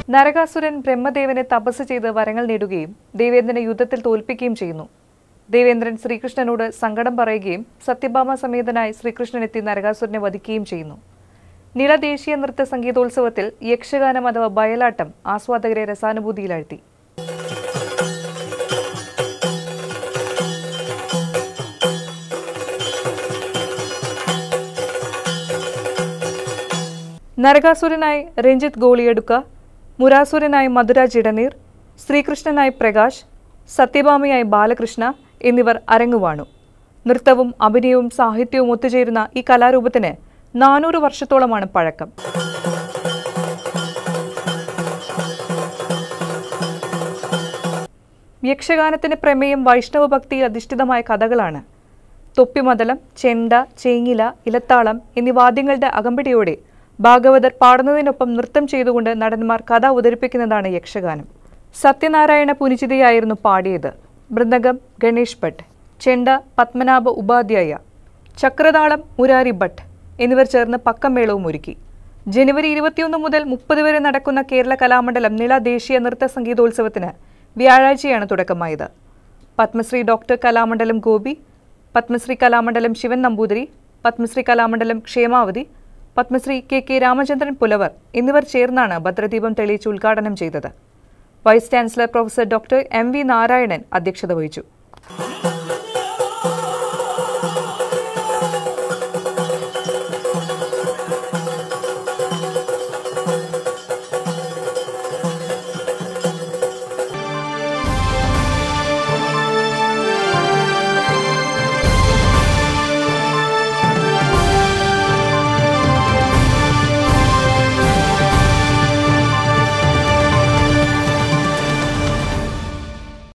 നരകാസുരൻ ബ്രഹ്മദേവനെ തപസ് ചെയ്ത് വരങ്ങൾ നേടുകയും ദേവേന്ദ്രനെ യുദ്ധത്തിൽ തോൽപ്പിക്കുകയും ചെയ്യുന്നു ദേവേന്ദ്രൻ ശ്രീകൃഷ്ണനോട് സങ്കടം പറയുകയും സത്യഭാമ സമേതനായി ശ്രീകൃഷ്ണൻ എത്തി നരകാസുരനെ വധിക്കുകയും ചെയ്യുന്നു നിള ദേശീയ നൃത്ത സംഗീതോത്സവത്തിൽ യക്ഷഗാനം അഥവാ ബയലാട്ടം ആസ്വാദകരെ രസാനുഭൂതിയിലാഴ്ത്തി നരകാസുരനായി രഞ്ജിത്ത് ഗോളിയെടുക്ക മുരാസുരനായി മധുരാജ് ഇടനീർ ശ്രീകൃഷ്ണനായി പ്രകാശ് സത്യഭാമയായി ബാലകൃഷ്ണ എന്നിവർ അരങ്ങുവാണു നൃത്തവും അഭിനയവും സാഹിത്യവും ഒത്തുചേരുന്ന ഈ കലാരൂപത്തിന് നാനൂറ് വർഷത്തോളമാണ് പഴക്കം യക്ഷഗാനത്തിന്റെ പ്രമേയം വൈഷ്ണവ ഭക്തിയിൽ അധിഷ്ഠിതമായ കഥകളാണ് തൊപ്പിമതലം ചെണ്ട ചേങ്ങില ഇലത്താളം എന്നീ വാദ്യങ്ങളുടെ അകമ്പടിയോടെ ഭാഗവതർ പാടുന്നതിനൊപ്പം നൃത്തം ചെയ്തുകൊണ്ട് നടന്മാർ കഥ അവതരിപ്പിക്കുന്നതാണ് യക്ഷഗാനം സത്യനാരായണ പുനിചിതയായിരുന്നു പാടിയത് മൃദംഗം ഗണേഷ് ഭട്ട് ചെണ്ട പത്മനാഭ ഉപാധ്യായ ചക്രതാളം മുരാരി ഭട്ട് എന്നിവർ ചേർന്ന് പക്കമേളവും ഒരുക്കി ജനുവരി ഇരുപത്തിയൊന്ന് മുതൽ മുപ്പത് വരെ നടക്കുന്ന കേരള കലാമണ്ഡലം നിള ദേശീയ നൃത്ത സംഗീതോത്സവത്തിന് വ്യാഴാഴ്ചയാണ് തുടക്കമായത് Padmashri doctor Kalamandalam Gopi Padmashri Kalamandalam Sivan Namboothiri Padmashri Kalamandalam Kshemavathi Padmashri K K Ramachandran Pulavar എന്നിവർ ചേർന്നാണ് ഭദ്രദീപം തെളിയിച്ച് ഉദ്ഘാടനം ചെയ്തത് vice chancellor professor doctor M V Narayanan അധ്യക്ഷത വഹിച്ചു